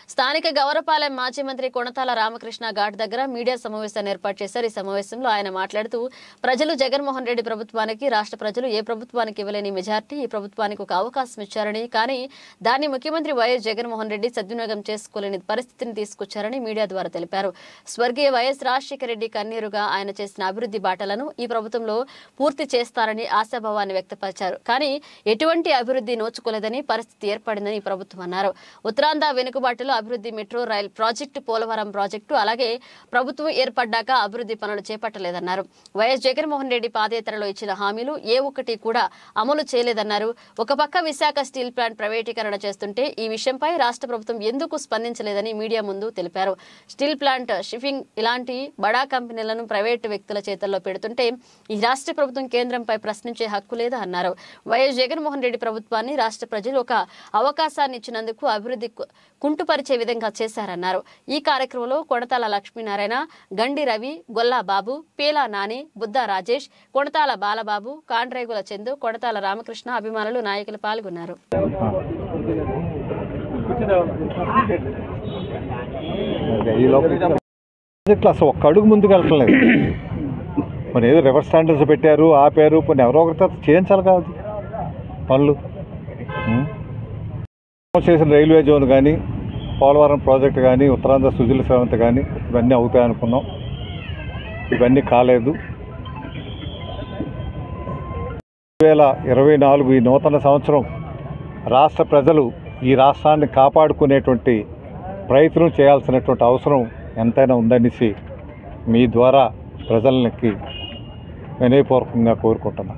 స్థానిక గౌరపాలెం మాజీ మంత్రి కొణతాల రామకృష్ణ ఘాట్ దగ్గర మీడియా సమావేశాన్ని ఏర్పాటు చేశారు ఈ సమావేశంలో ఆయన మాట్లాడుతూ ప్రజలు జగన్మోహన్ రెడ్డి ప్రభుత్వానికి రాష్ట్ర ప్రజలు ఏ ప్రభుత్వానికి ఇవ్వలేని మెజార్టీ ఈ ప్రభుత్వానికి ఒక అవకాశం ఇచ్చారని కానీ దాన్ని ముఖ్యమంత్రి వైఎస్ జగన్మోహన్ రెడ్డి సద్వినియోగం చేసుకోలేని పరిస్థితిని తీసుకొచ్చారని మీడియా ద్వారా తెలిపారు స్వర్గీయ వైఎస్ రాజశేఖర రెడ్డి కన్నీరుగా ఆయన చేసిన అభివృద్ధి బాటలను ఈ ప్రభుత్వంలో పూర్తి చేస్తారని ఆశాభావాన్ని వ్యక్తపరిచారు కానీ ఎటువంటి అభివృద్ధి నోచుకోలేదని పరిస్థితి ఏర్పడిందని ఈ ప్రభుత్వం అన్నారు ఉత్తరాంధ్ర వెనుకబాటులో అభివృద్ధి metro rail project Polavaram project అలాగే ప్రభుత్వం ఏర్పడ్డాక అభివృద్ధి పనులు చేపట్టలేదన్నారు వైఎస్ జగన్మోహన్ రెడ్డి పాదయాత్రలో ఇచ్చిన హామీలు ఏ ఒక్కటి కూడా అమలు చేయలేదన్నారు ఒక పక్క విశాఖ స్టీల్ ప్లాంట్ ప్రైవేటీకరణ చేస్తుంటే ఈ విషయంపై రాష్ట్ర ప్రభుత్వం ఎందుకు స్పందించలేదని మీడియా ముందు తెలిపారు స్టీల్ ప్లాంట్ షిప్పింగ్ ఇలాంటి బడా కంపెనీలను ప్రైవేటు వ్యక్తుల చేతుల్లో పెడుతుంటే ఈ రాష్ట్ర ప్రభుత్వం కేంద్రంపై ప్రశ్నించే హక్కు లేదా అన్నారు వైఎస్ జగన్మోహన్ రెడ్డి ప్రభుత్వాన్ని రాష్ట్ర ప్రజలు ఒక అవకాశాన్ని ఇచ్చినందుకు అభివృద్ధి కు- కుంటుపరిచే విధంగా చేశారన్నారు ఈ కార్యక్రమంలో కొడతాల లక్ష్మీనారాయణ గండి రవి గొల్లా బాబు పీలా నాని బుద్ధ రాజేష్ కొడతాల బాలబాబు కాండ్రేగుల చందు కొడతాల రామకృష్ణ అభిమానులు నాయకులు పాల్గొన్నారు అదే, ఈ లోపల ప్రాజెక్టులు అసలు ఒక్క అడుగు ముందుకు వెళ్ళట్లేదు మరి ఏదో రివర్స్ స్టాండర్డ్స్ పెట్టారు ఆపారు కొన్ని ఎవరో ఒకరితో చేయించాలి కాదు పనులు ఉం? చేసిన రైల్వే జోన్ కానీ పోలవరం ప్రాజెక్ట్ కానీ ఉత్తరాంధ్ర సుజల శ్రవంతి కానీ ఇవన్నీ అవుతాయి అనుకున్నాం ఇవన్నీ కాలేదు రెండు వేల ఇరవై నాలుగు ఈ నూతన సంవత్సరం రాష్ట్ర ప్రజలు ఈ రాష్ట్రాన్ని కాపాడుకునేటువంటి ప్రయత్నం చేయాల్సినటువంటి అవసరం ఎంతైనా ఉందనేసి మీ ద్వారా ప్రజలకి వినయపూర్వకంగా కోరుకుంటున్నా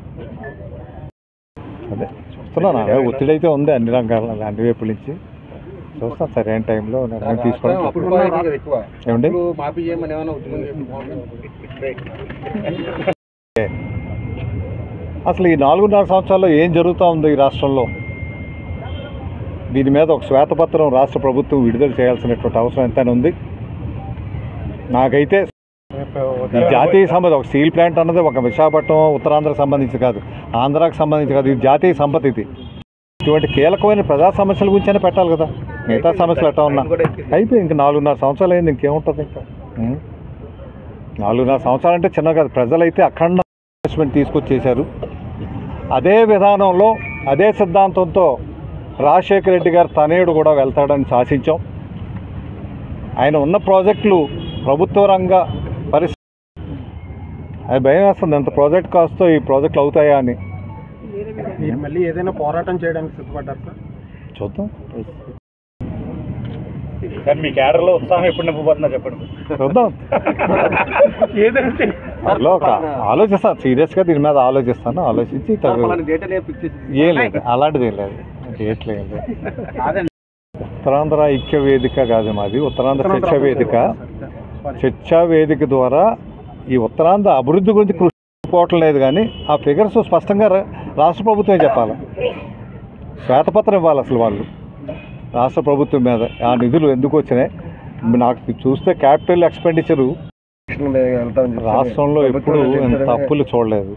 అదే చూస్తున్నాను అదే ఒత్తిడి అయితే ఉంది అన్ని రంగాల అన్ని వైపుల నుంచి చూస్తాను సరైన టైంలో నిర్ణయం తీసుకోవడం అప్పుడు తప్పదు. మాఫీ కదా ఎక్కువ. ఏమండి అప్పుడు మాఫీ చేయమని ఏమైనా ఉద్యమం చేసి అసలు ఈ నాలుగున్నర సంవత్సరాల్లో ఏం జరుగుతూ ఉంది ఈ రాష్ట్రంలో దీని మీద ఒక శ్వేతపత్రం రాష్ట్ర ప్రభుత్వం విడుదల చేయాల్సినటువంటి అవసరం ఎంతైనా ఉంది నాకైతే ఈ జాతీయ సంపద ఒక స్టీల్ ప్లాంట్ అన్నది ఒక విశాఖపట్నం ఉత్తరాంధ్రకు సంబంధించి కాదు ఆంధ్రాకి సంబంధించి కాదు ఇది జాతీయ సంపద ఇది ఇటువంటి కీలకమైన ప్రజా సమస్యల గురించైనా పెట్టాలి కదా మిగతా సమస్యలు ఎట్లా ఉన్నా అయిపోయి ఇంక నాలుగున్నర సంవత్సరాలు అయింది ఇంకేముంటుంది ఇంకా ఉం? నాలుగున్నర సంవత్సరాలు అంటే చిన్న కాదు ప్రజలైతే అఖండ ఇన్వెస్ట్మెంట్ తీసుకొచ్చేశారు అదే విధానంలో అదే సిద్ధాంతంతో రాజశేఖర రెడ్డి గారు తనయుడు కూడా వెళ్తాడని ఆశించాం ఆయన ఉన్న ప్రాజెక్టులు ప్రభుత్వ రంగ పరిస్థితి అది భయం వేస్తుంది ఎంత ప్రాజెక్ట్ కాస్తో ఈ ప్రాజెక్టులు అవుతాయా అని మీరు మళ్ళీ ఏదైనా పోరాటం చేయడానికి సిద్ధపడ్డారు సార్ చూద్దాం సార్ మీ క్యాడర్లో ఉత్సాహం ఎప్పుడు నింపబోతున్నా చెప్పండి చూద్దాం ఏదైతే అందులో ఒక ఆలోచిస్తాను సీరియస్గా దీని మీద ఆలోచిస్తాను ఆలోచించి తగు డేటా ఫిక్స్ చేసి ఏం లేదు అలాంటిది ఏం లేదు డేట్లు ఏం లేదు కాదండి ఉత్తరాంధ్ర ఐక్య వేదిక కాదు మాది ఉత్తరాంధ్ర చర్చా వేదిక చర్చా వేదిక ద్వారా ఈ ఉత్తరాంధ్ర అభివృద్ధి గురించి కృషి పోవటం లేదు కానీ ఆ ఫిగర్స్ స్పష్టంగా రా- రాష్ట్ర ప్రభుత్వమే చెప్పాలి శ్వేతపత్రం ఇవ్వాలి అసలు వాళ్ళు రాష్ట్ర ప్రభుత్వం మీద ఆ నిధులు ఎందుకు వచ్చినాయి నాకు చూస్తే క్యాపిటల్ ఎక్స్పెండిచరు రాష్ట్రంలో ఎప్పుడు ఇంత అప్పులు చూడలేదు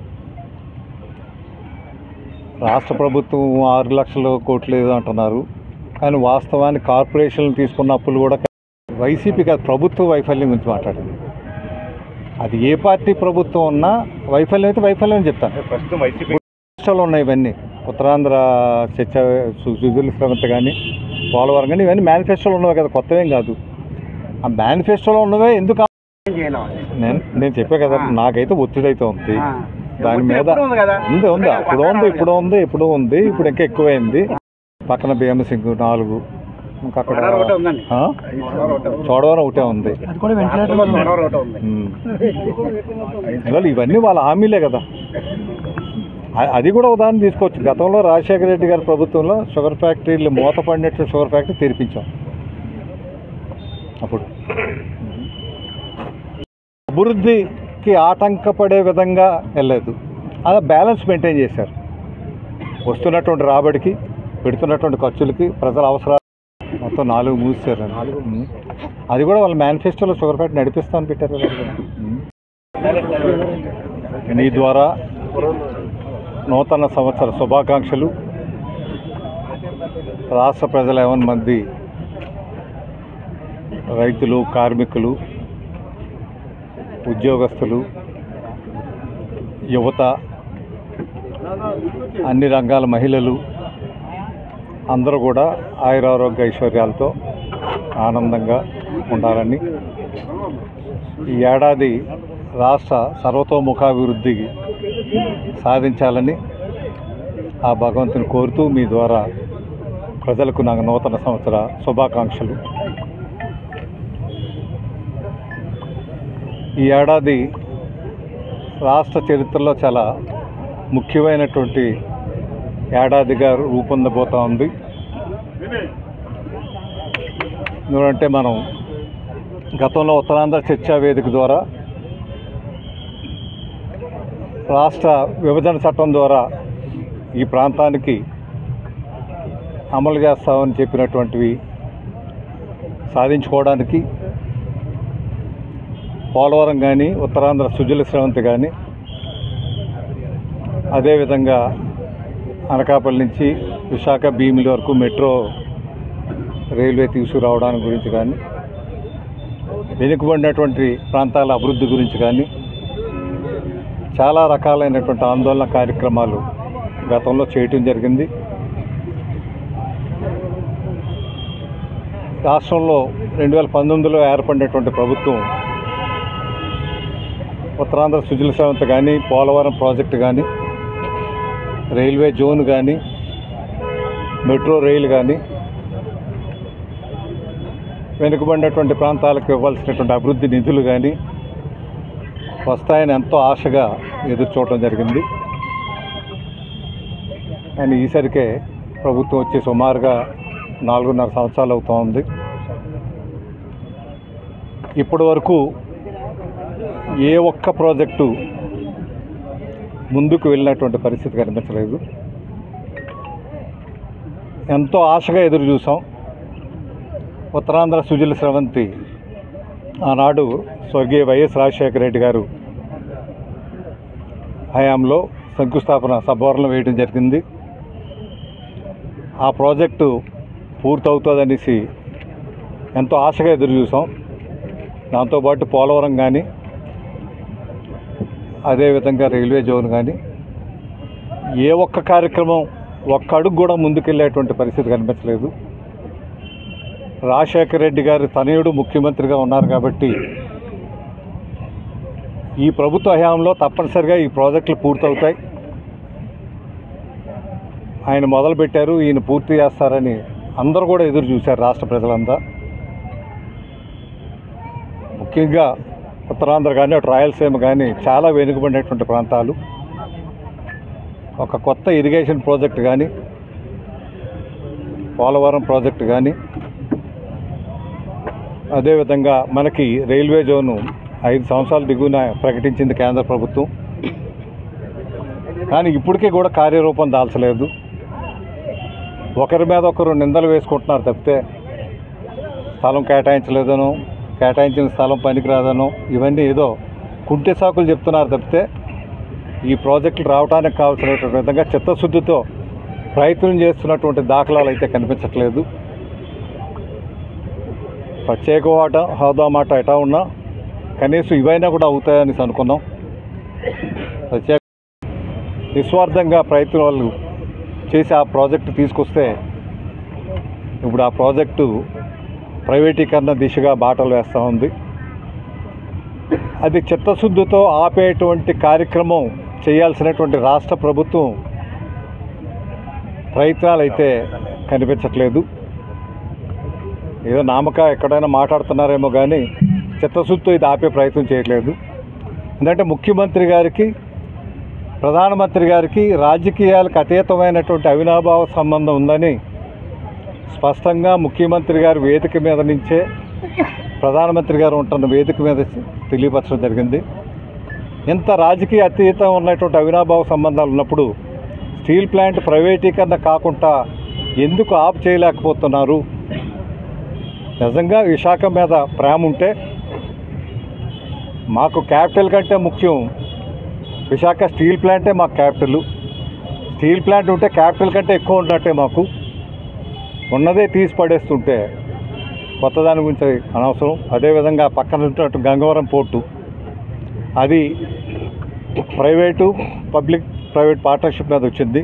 రాష్ట్ర ప్రభుత్వం ఆరు లక్షల కోట్లు ఏదో అంటున్నారు కానీ వాస్తవానికి కార్పొరేషన్లు తీసుకున్న అప్పులు కూడా వైసీపీ కాదు ప్రభుత్వ వైఫల్యం గురించి మాట్లాడింది అది ఏ పార్టీ ప్రభుత్వం ఉన్నా వైఫల్యం అయితే వైఫల్యం అని చెప్తాను ప్రస్తుతం వైసీపీ రాష్ట్రాలు ఉన్నాయి ఇవన్నీ ఉత్తరాంధ్ర చర్చ సుజుల శ్రవంత కానీ పోలవరం కానీ ఇవన్నీ మేనిఫెస్టోలో ఉన్నవే కదా కొత్తవేం కాదు ఆ మేనిఫెస్టోలో ఉన్నవే ఎందుకు ఆ- నేను నేను చెప్పే కదా నాకైతే ఒత్తిడి అయితే ఉంది దాని మీద ఎప్పుడు ఉంది కదా? ఉంది ఉంది అప్పుడు ఉంది ఇప్పుడు ఉంది ఇప్పుడు ఉంది ఇప్పుడు ఇంకా ఎక్కువైంది పక్కన బియ్యం సింగ్ నాలుగు ఇంకా అక్కడ చోడవరం ఒకటే ఉందండి. ఆ? చోడవరం ఒకటే ఉంది. చోడవరం ఒకటే ఉంది చోడవరం ఒకటే ఉంది. ఉమ్. ఇవాళ ఇవన్నీ వాళ్ళ హామీలే కదా అ- అది కూడా ఉదాహరణ తీసుకోవచ్చు గతంలో రాజశేఖర రెడ్డి గారి ప్రభుత్వంలో షుగర్ ఫ్యాక్టరీలు మూతపడినట్టు షుగర్ ఫ్యాక్టరీ తెరిపించాం అప్పుడు అభివృద్ధికి ఆటంకపడే విధంగా వెళ్ళలేదు అలా బ్యాలెన్స్ మెయింటైన్ చేశారు వస్తున్నటువంటి రాబడికి పెడుతున్నటువంటి ఖర్చులకి ప్రజల అవసరాలు మొత్తం నాలుగు మూసారు ఉమ్. అది కూడా వాళ్ళ మేనిఫెస్టోలో షుగర్ ఫ్యాక్టరీ నడిపిస్తామని పెట్టారు కదా అది కూడా. ఉమ్. నీ ద్వారా నూతన సంవత్సర శుభాకాంక్షలు రాష్ట్ర ప్రజల ఏమన్ మంది రైతులు కార్మికులు ఉద్యోగస్తులు యువత అన్ని రంగాల మహిళలు అందరూ కూడా ఆయురారోగ్య ఐశ్వర్యాలతో ఆనందంగా ఉండాలని ఈ ఏడాది రాష్ట్ర సర్వతోముఖాభివృద్ధి సాధించాలని ఆ భగవంతుని కోరుతూ మీ ద్వారా ప్రజలకు నాకు నూతన సంవత్సర శుభాకాంక్షలు ఈ ఏడాది రాష్ట్ర చరిత్రలో చాలా ముఖ్యమైనటువంటి ఏడాదిగా రూపొందబోతా ఉంది ఎందుకంటే మనం గతంలో ఉత్తరాంధ్ర చర్చా వేదిక ద్వారా రాష్ట్ర విభజన చట్టం ద్వారా ఈ ప్రాంతానికి అమలు చేస్తామని చెప్పినటువంటివి సాధించుకోవడానికి పోలవరం కానీ ఉత్తరాంధ్ర సుజల స్రవంతి కానీ అదేవిధంగా అనకాపల్లి నుంచి విశాఖ భీమిలి వరకు మెట్రో రైల్వే తీసుకురావడానికి గురించి కానీ వెనుకబడినటువంటి ప్రాంతాల అభివృద్ధి గురించి కానీ చాలా రకాలైనటువంటి ఆందోళన కార్యక్రమాలు గతంలో చేయటం జరిగింది రాష్ట్రంలో రెండు వేల పంతొమ్మిదిలో ఏర్పడినటువంటి ప్రభుత్వం ఉత్తరాంధ్ర సుజల సేవంత కానీ పోలవరం ప్రాజెక్టు కానీ రైల్వే జోన్ కానీ మెట్రో రైలు కానీ వెనుకబడినటువంటి ప్రాంతాలకు ఇవ్వాల్సినటువంటి అభివృద్ధి నిధులు కానీ వస్తాయని ఎంతో ఆశగా ఎదురు చూడటం జరిగింది కానీ ఈసరికే ప్రభుత్వం వచ్చి సుమారుగా నాలుగున్నర సంవత్సరాలు అవుతూ ఉంది ఇప్పటి వరకు ఏ ఒక్క ప్రాజెక్టు ముందుకు వెళ్ళినటువంటి పరిస్థితి కనిపించలేదు ఎంతో ఆశగా ఎదురు చూసాం ఉత్తరాంధ్ర సుజల స్రవంతి ఆనాడు స్వర్గీయ వైఎస్ రాజశేఖర రెడ్డి గారు హయాంలో శంకుస్థాపన సభవరణం వేయడం జరిగింది ఆ ప్రాజెక్టు పూర్తవుతుందనేసి ఎంతో ఆశగా ఎదురు చూసాం దాంతోపాటు పోలవరం కానీ అదేవిధంగా రైల్వే జోన్ కానీ ఏ ఒక్క కార్యక్రమం ఒక్క అడుగు కూడా ముందుకెళ్ళేటువంటి పరిస్థితి కనిపించలేదు రాజశేఖర రెడ్డి గారి తనయుడు ముఖ్యమంత్రిగా ఉన్నారు కాబట్టి ఈ ప్రభుత్వ హయాంలో తప్పనిసరిగా ఈ ప్రాజెక్టులు పూర్తవుతాయి ఆయన మొదలుపెట్టారు ఈయన పూర్తి చేస్తారని అందరూ కూడా ఎదురు చూశారు రాష్ట్ర ప్రజలంతా ముఖ్యంగా ఉత్తరాంధ్ర కానీ అటు రాయలసీమ కానీ చాలా వెనుకబడినటువంటి ప్రాంతాలు ఒక కొత్త ఇరిగేషన్ ప్రాజెక్ట్ కానీ పోలవరం ప్రాజెక్టు కానీ అదేవిధంగా మనకి రైల్వే జోను ఐదు సంవత్సరాల దిగువన ప్రకటించింది కేంద్ర ప్రభుత్వం కానీ ఇప్పటికీ కూడా కార్యరూపం దాల్చలేదు ఒకరి మీద ఒకరు నిందలు వేసుకుంటున్నారు తప్పితే స్థలం కేటాయించలేదనో కేటాయించిన స్థలం పనికిరాదనో ఇవన్నీ ఏదో కుంటి సాకులు చెప్తున్నారు తప్పితే ఈ ప్రాజెక్టులు రావడానికి కావాల్సినటువంటి విధంగా చిత్తశుద్ధితో ప్రయత్నం చేస్తున్నటువంటి దాఖలాలు అయితే కనిపించట్లేదు ప్రత్యేక హోదా హోదా మాట ఎటా ఉన్నా కనీసం ఇవైనా కూడా అవుతాయని అనుకున్నాం ప్రత్యేక నిస్వార్థంగా ప్రయత్నం వాళ్ళు చేసి ఆ ప్రాజెక్టు తీసుకొస్తే ఇప్పుడు ఆ ప్రాజెక్టు ప్రైవేటీకరణ దిశగా బాటలు వేస్తూ ఉంది అది చిత్తశుద్ధితో ఆపేటువంటి కార్యక్రమం చేయాల్సినటువంటి రాష్ట్ర ప్రభుత్వం ప్రయత్నాలు అయితే కనిపించట్లేదు ఏదో నామక ఎక్కడైనా మాట్లాడుతున్నారేమో కానీ చిత్తశుద్ధితో ఇది ఆపే ప్రయత్నం చేయట్లేదు ఎందుకంటే ముఖ్యమంత్రి గారికి ప్రధానమంత్రి గారికి రాజకీయాలకు అతీతమైనటువంటి అవినాభావ సంబంధం ఉందని స్పష్టంగా ముఖ్యమంత్రి గారి వేదిక మీద నుంచే ప్రధానమంత్రి గారు ఉంటున్న వేదిక మీద తెలియపరచడం జరిగింది ఇంత రాజకీయ అతీతం ఉన్నటువంటి అవినాభావ సంబంధాలు ఉన్నప్పుడు స్టీల్ ప్లాంట్ ప్రైవేటీకరణ కాకుండా ఎందుకు ఆఫ్ చేయలేకపోతున్నారు నిజంగా విశాఖ మీద ప్రేమ ఉంటే మాకు క్యాపిటల్ కంటే ముఖ్యం విశాఖ స్టీల్ ప్లాంటే మాకు క్యాపిటల్ స్టీల్ ప్లాంట్ ఉంటే క్యాపిటల్ కంటే ఎక్కువ ఉన్నట్టే మాకు ఉన్నదే తీసి పడేస్తుంటే కొత్త దాని గురించి అనవసరం అదేవిధంగా పక్కన ఉన్నటువంటి గంగవరం పోర్టు అది ప్రైవేటు పబ్లిక్ ప్రైవేట్ పార్ట్నర్షిప్ మీద వచ్చింది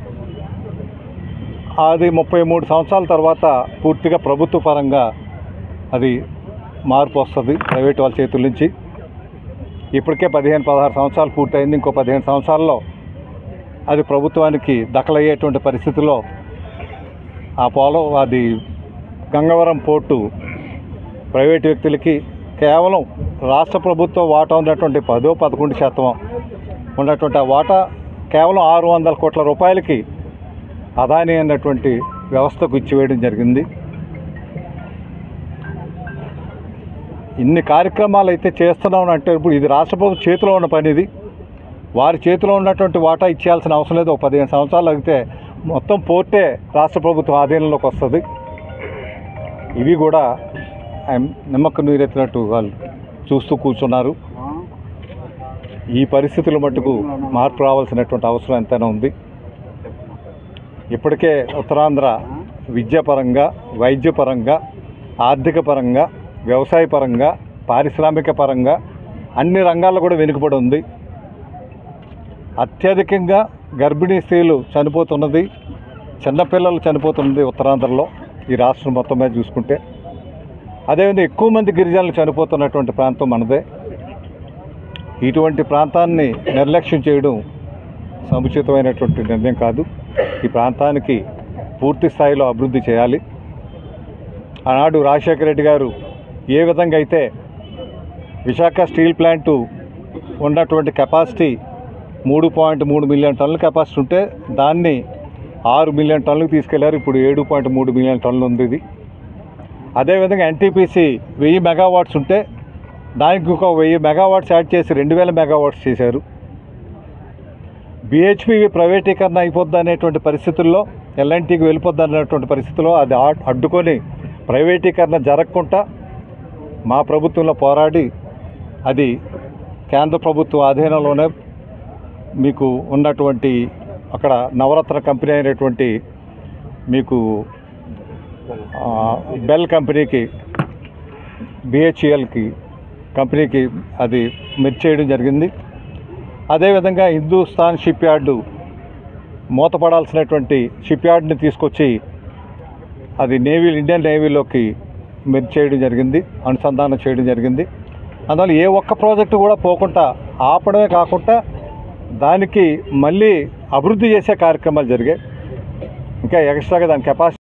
అది ముప్పై మూడు సంవత్సరాల తర్వాత పూర్తిగా ప్రభుత్వ పరంగా అది మార్పు వస్తుంది ప్రైవేట్ వాళ్ళ చేతుల నుంచి ఇప్పటికే పదిహేను పదహారు సంవత్సరాలు పూర్తయింది ఇంకో పదిహేను సంవత్సరాల్లో అది ప్రభుత్వానికి దఖలయ్యేటువంటి పరిస్థితిలో ఆ పోలం అది గంగవరం పోర్టు ప్రైవేట్ వ్యక్తులకి కేవలం రాష్ట్ర ప్రభుత్వం వాటా ఉన్నటువంటి పదో పదకొండు శాతం ఉన్నటువంటి ఆ వాటా కేవలం ఆరు వందల కోట్ల రూపాయలకి అదాని అన్నటువంటి వ్యవస్థకు ఇచ్చివేయడం జరిగింది ఇన్ని కార్యక్రమాలు అయితే చేస్తున్నాం అంటే ఇప్పుడు ఇది రాష్ట్ర ప్రభుత్వం చేతిలో ఉన్న పని ఇది వారి చేతిలో ఉన్నటువంటి వాటా ఇచ్చేయాల్సిన అవసరం లేదు ఒక పదిహేను సంవత్సరాలు అయితే మొత్తం పోర్టే రాష్ట్ర ప్రభుత్వం ఆధీనంలోకి వస్తుంది ఇవి కూడా ఆయన నిమ్మకు నీరెత్తినట్టు వాళ్ళు చూస్తూ కూర్చున్నారు ఈ పరిస్థితుల మట్టుకు మార్పు రావాల్సినటువంటి అవసరం ఎంతైనా ఉంది ఇప్పటికే ఉత్తరాంధ్ర విద్యాపరంగా వైద్యపరంగా ఆర్థిక పరంగా వ్యవసాయ పరంగా పారిశ్రామిక పరంగా అన్ని రంగాల్లో కూడా వెనుకబడి ఉంది అత్యధికంగా గర్భిణీ స్త్రీలు చనిపోతున్నది చిన్నపిల్లలు చనిపోతున్నది ఉత్తరాంధ్రలో ఈ రాష్ట్రం మొత్తం మీద చూసుకుంటే అదేవిధంగా ఎక్కువ మంది గిరిజనులు చనిపోతున్నటువంటి ప్రాంతం మనదే ఇటువంటి ప్రాంతాన్ని నిర్లక్ష్యం చేయడం సముచితమైనటువంటి నిర్ణయం కాదు ఈ ప్రాంతానికి పూర్తి స్థాయిలో అభివృద్ధి చేయాలి ఆనాడు రాజశేఖర రెడ్డి గారు ఏ విధంగా అయితే విశాఖ స్టీల్ ప్లాంటు ఉన్నటువంటి కెపాసిటీ మూడు పాయింట్ మూడు మిలియన్ టన్నుల కెపాసిటీ ఉంటే దాన్ని ఆరు మిలియన్ టన్నులకు తీసుకెళ్లారు ఇప్పుడు ఏడు పాయింట్ మూడు మిలియన్ టన్నులు ఉంది ఇది అదేవిధంగా ఎన్టీపీసీ వెయ్యి మెగావాట్స్ ఉంటే దానికి ఒక వెయ్యి మెగావాట్స్ యాడ్ చేసి రెండు వేల మెగావాట్స్ చేశారు బిహెచ్పి ప్రైవేటీకరణ అయిపోద్ది అనేటువంటి పరిస్థితుల్లో ఎల్ఎన్టీకి వెళ్ళిపోద్ది అనేటువంటి పరిస్థితుల్లో అది ఆ- అడ్డుకొని ప్రైవేటీకరణ జరగకుండా మా ప్రభుత్వంలో పోరాడి అది కేంద్ర ప్రభుత్వ ఆధీనంలోనే మీకు ఉన్నటువంటి అక్కడ నవరత్న కంపెనీ అయినటువంటి మీకు ఆ, బెల్ కంపెనీకి బిహెచ్ఈఎల్కి కంపెనీకి అది మెర్జ్ చేయడం జరిగింది అదేవిధంగా హిందూస్థాన్ షిప్ యార్డు మూతపడాల్సినటువంటి షిప్ యార్డ్ని తీసుకొచ్చి అది నేవీ ఇండియన్ నేవీలోకి మెర్జ్ చేయడం జరిగింది అనుసంధానం చేయడం జరిగింది అందువల్ల ఏ ఒక్క ప్రాజెక్టు కూడా పోకుండా ఆపడమే కాకుండా దానికి మళ్ళీ అభివృద్ధి చేసే కార్యక్రమాలు జరిగాయి ఇంకా ఎక్స్ట్రాగా దాని కెపాసిటీ